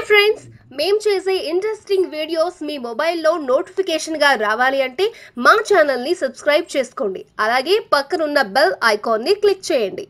friends మేం చేసే interesting videos మీ మొబైల్లో నోటిఫికేషన్గా రావాలి అంటే మా ఛానల్ని సబ్స్క్రైబ్ చేసుకోండి అలాగే పక్కనున్న బెల్ ఐకాన్ని క్లిక్ చేయండి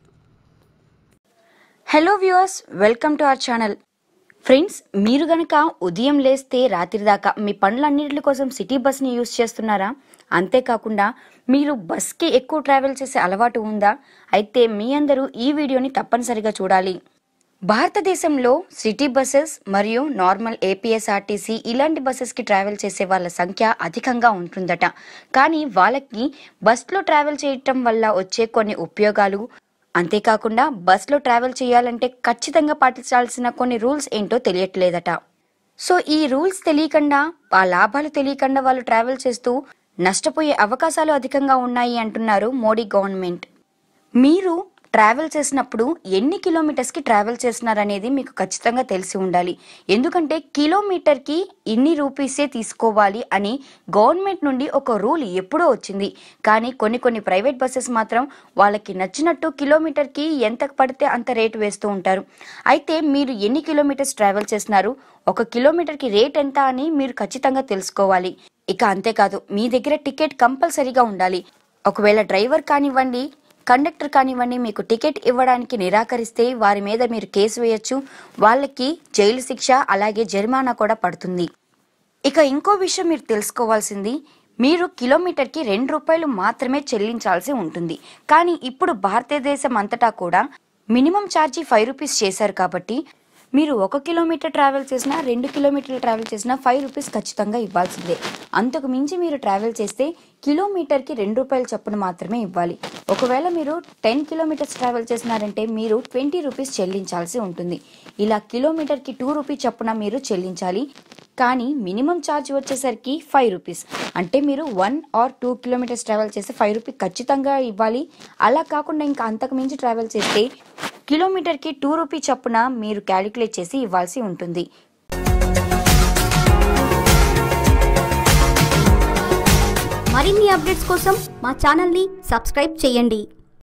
hello viewers welcome to our channel friends మీరు గనక ఉదయం లేస్తే రాత్రి దాకా మీ పనులన్నింటి కోసం సిటీ బస్ని యూస్ చేస్తున్నారా అంతేకాకుండా మీరు బస్కి ఎక్కువ ట్రావెల్ చేసే అలవాటు ఉందా అయితే మీ అందరూ ఈ వీడియోని తప్పనిసరిగా చూడాలి భారతదేశంలో సిటీ బస్సెస్ మరియు నార్మల్ ఏపీఎస్ఆర్టీసీ ఇలాంటి బస్సెస్కి ట్రావెల్ చేసే వాళ్ళ సంఖ్య అధికంగా ఉంటుందట కానీ వాళ్ళకి బస్లో ట్రావెల్ చేయటం వల్ల వచ్చే కొన్ని ఉపయోగాలు అంతేకాకుండా బస్లో ట్రావెల్ చేయాలంటే ఖచ్చితంగా పాటించాల్సిన కొన్ని రూల్స్ ఏంటో తెలియట్లేదట సో ఈ రూల్స్ తెలియకుండా ఆ లాభాలు తెలియకుండా వాళ్ళు ట్రావెల్ చేస్తూ నష్టపోయే అవకాశాలు అధికంగా ఉన్నాయి అంటున్నారు మోడీ గవర్నమెంట్ మీరు ట్రావెల్ చేసినప్పుడు ఎన్ని కిలోమీటర్స్కి ట్రావెల్ చేస్తున్నారనేది మీకు ఖచ్చితంగా తెలిసి ఉండాలి ఎందుకంటే కిలోమీటర్కి ఇన్ని రూపీసే తీసుకోవాలి అని గవర్నమెంట్ నుండి ఒక రూల్ ఎప్పుడో వచ్చింది కానీ కొన్ని కొన్ని ప్రైవేట్ బస్సెస్ మాత్రం వాళ్ళకి నచ్చినట్టు కిలోమీటర్కి ఎంత పడితే అంత రేటు వేస్తూ ఉంటారు అయితే మీరు ఎన్ని కిలోమీటర్స్ ట్రావెల్ చేస్తున్నారు ఒక కిలోమీటర్కి రేట్ ఎంత అని మీరు ఖచ్చితంగా తెలుసుకోవాలి ఇక అంతేకాదు మీ దగ్గర టికెట్ కంపల్సరీగా ఉండాలి ఒకవేళ డ్రైవర్ కానివ్వండి కండక్టర్ కానివ్వండి మీకు టికెట్ ఇవ్వడానికి నిరాకరిస్తే వారి మీద మీరు కేసు వేయొచ్చు వాళ్ళకి జైలు శిక్ష అలాగే జరిమానా కూడా పడుతుంది ఇక ఇంకో విషయం మీరు తెలుసుకోవాల్సింది మీరు కిలోమీటర్కి రెండు రూపాయలు మాత్రమే చెల్లించాల్సి ఉంటుంది కానీ ఇప్పుడు భారతదేశం అంతటా కూడా మినిమం ఛార్జీ ఫైవ్ రూపీస్ చేశారు కాబట్టి మీరు ఒక కిలోమీటర్ ట్రావెల్ చేసినా రెండు కిలోమీటర్లు ట్రావెల్ చేసినా ఫైవ్ రూపీస్ ఖచ్చితంగా ఇవ్వాల్సిందే అంతకు మించి మీరు ట్రావెల్ చేస్తే కిలోమీటర్కి రెండు రూపాయల చొప్పున మాత్రమే ఇవ్వాలి ఒకవేళ మీరు టెన్ కిలోమీటర్స్ ట్రావెల్ చేసినారంటే మీరు ట్వంటీ రూపీస్ చెల్లించాల్సి ఉంటుంది ఇలా కిలోమీటర్కి టూ రూపీస్ చొప్పున మీరు చెల్లించాలి కానీ మినిమం ఛార్జ్ వచ్చేసరికి ఫైవ్ రూపీస్ అంటే మీరు one or two kilometres travel చేస్తే ఫైవ్ రూపీస్ ఖచ్చితంగా ఇవ్వాలి అలా కాకుండా ఇంకా అంతకు మించి ట్రావెల్ చేస్తే కిలోమీటర్కి టూ రూపీ చొప్పున మీరు క్యాలిక్యులేట్ చేసి ఇవ్వాల్సి ఉంటుంది మరిన్ని అప్డేట్స్ కోసం మా ఛానల్ని సబ్స్క్రైబ్ చేయండి